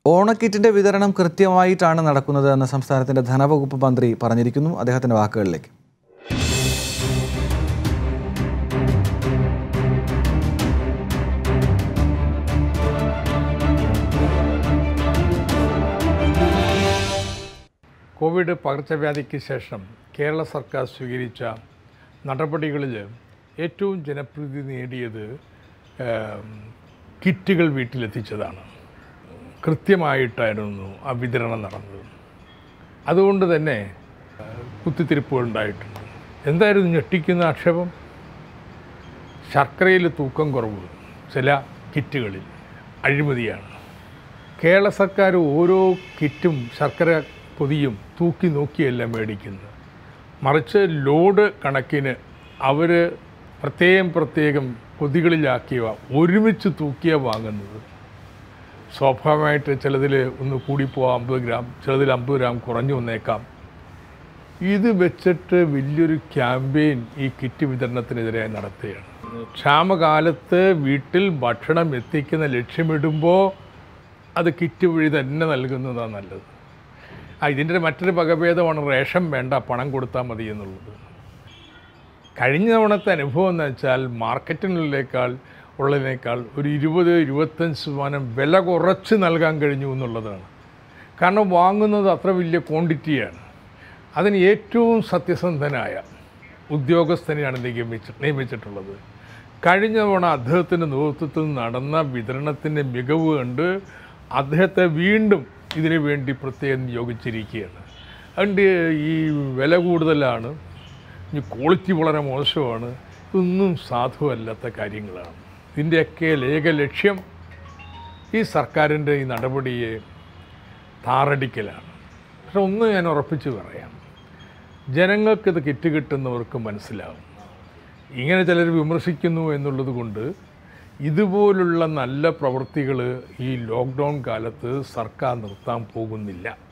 ഓണക്കിറ്റിന്റെ വിതരണം കൃത്യമായിട്ടാണ് നടക്കുന്നത് എന്ന് സംസ്ഥാനത്തിന്റെ ധനവകുപ്പ് മന്ത്രി പറഞ്ഞിരിക്കുന്നു അദ്ദേഹത്തിന്റെ വാക്കുകളിലേക്ക് കോവിഡ് പകർച്ചവ്യാധിക്ക് ശേഷം കേരള സർക്കാർ സ്വീകരിച്ച നടപടികളിൽ ഏറ്റവും ജനപ്രീതി നേടിയത് ഏം, കിറ്റുകൾ വീട്ടിലെത്തിച്ചതാണ് കൃത്യമായിട്ടായിരുന്നു ആ വിതരണം നടന്നത് അതുകൊണ്ട് തന്നെ ഏഹ്, കുത്തിത്തിരിപ്പുകൾ ഉണ്ടായിട്ടുണ്ട് എന്തായിരുന്നു ഞെട്ടിക്കുന്ന ആക്ഷേപം ശർക്കരയിൽ തൂക്കം കുറവ് ചില കിറ്റുകളിൽ അഴിമതിയാണ് കേരള സർക്കാർ ഓരോ കിറ്റും ശർക്കര പൊതിയും തൂക്കി നോക്കിയല്ല മേടിക്കുന്നത് മറിച്ച് ലോഡ് കണക്കിന് അവർ പ്രത്യേകം പ്രത്യേകം പൊതികളിലാക്കിയവ ഒരുമിച്ച് തൂക്കിയ വാങ്ങുന്നത് സ്വാഭാവികമായിട്ട് ചിലതിൽ ഒന്ന് കൂടിപ്പോവാം അമ്പത് ഗ്രാം ചിലതിൽ അമ്പത് ഗ്രാം കുറഞ്ഞു വന്നേക്കാം ഇത് വെച്ചിട്ട് വലിയൊരു ക്യാമ്പയിൻ ഈ കിറ്റ് വിതരണത്തിനെതിരെ നടത്തുകയാണ് ക്ഷാമകാലത്ത് വീട്ടിൽ ഭക്ഷണം എത്തിക്കുന്ന ലക്ഷ്യമിടുമ്പോൾ അത് കിറ്റ് വഴി തന്നെ നൽകുന്നതാണ് നല്ലത് ആ ഇതിൻ്റെ മറ്റൊരു വകഭേദമാണ് റേഷൻ വേണ്ട പണം കൊടുത്താൽ മതി എന്നുള്ളത് കഴിഞ്ഞ തവണത്തെ അനുഭവം എന്ന് വെച്ചാൽ മാർക്കറ്റിനുള്ളിലേക്കാൾ ഉള്ളതിനേക്കാൾ ഒരു ഇരുപത് ഇരുപത്തഞ്ച് ശതമാനം വില കുറച്ച് നൽകാൻ കഴിഞ്ഞു എന്നുള്ളതാണ് കാരണം വാങ്ങുന്നത് അത്ര വലിയ ക്വാണ്ടിറ്റിയാണ് അതിന് ഏറ്റവും സത്യസന്ധനായ ഉദ്യോഗസ്ഥനെയാണ് നിയമിച്ച നിയമിച്ചിട്ടുള്ളത് കഴിഞ്ഞ തവണ അദ്ദേഹത്തിൻ്റെ നേതൃത്വത്തിൽ നടന്ന വിതരണത്തിൻ്റെ മികവ് കണ്ട് അദ്ദേഹത്തെ വീണ്ടും ഇതിനു വേണ്ടി പ്രത്യേകം നിയോഗിച്ചിരിക്കുകയാണ് അതുകൊണ്ട് ഈ വില കൂടുതലാണ് ഇനി ക്വാളിറ്റി വളരെ മോശമാണ് ഇതൊന്നും സാധുവല്ലാത്ത കാര്യങ്ങളാണ് ഇതിൻ്റെയൊക്കെ ഏക ലക്ഷ്യം ഈ സർക്കാരിൻ്റെ ഈ നടപടിയെ താറടിക്കലാണ് പക്ഷെ ഒന്ന് ഞാൻ ഉറപ്പിച്ച് പറയാം ജനങ്ങൾക്കിത് കിറ്റ് കിട്ടുന്നവർക്ക് മനസ്സിലാവും ഇങ്ങനെ ചിലർ വിമർശിക്കുന്നു എന്നുള്ളത് കൊണ്ട് ഇതുപോലുള്ള നല്ല പ്രവൃത്തികൾ ഈ ലോക്ക്ഡൗൺ കാലത്ത് സർക്കാർ നിർത്താൻ പോകുന്നില്ല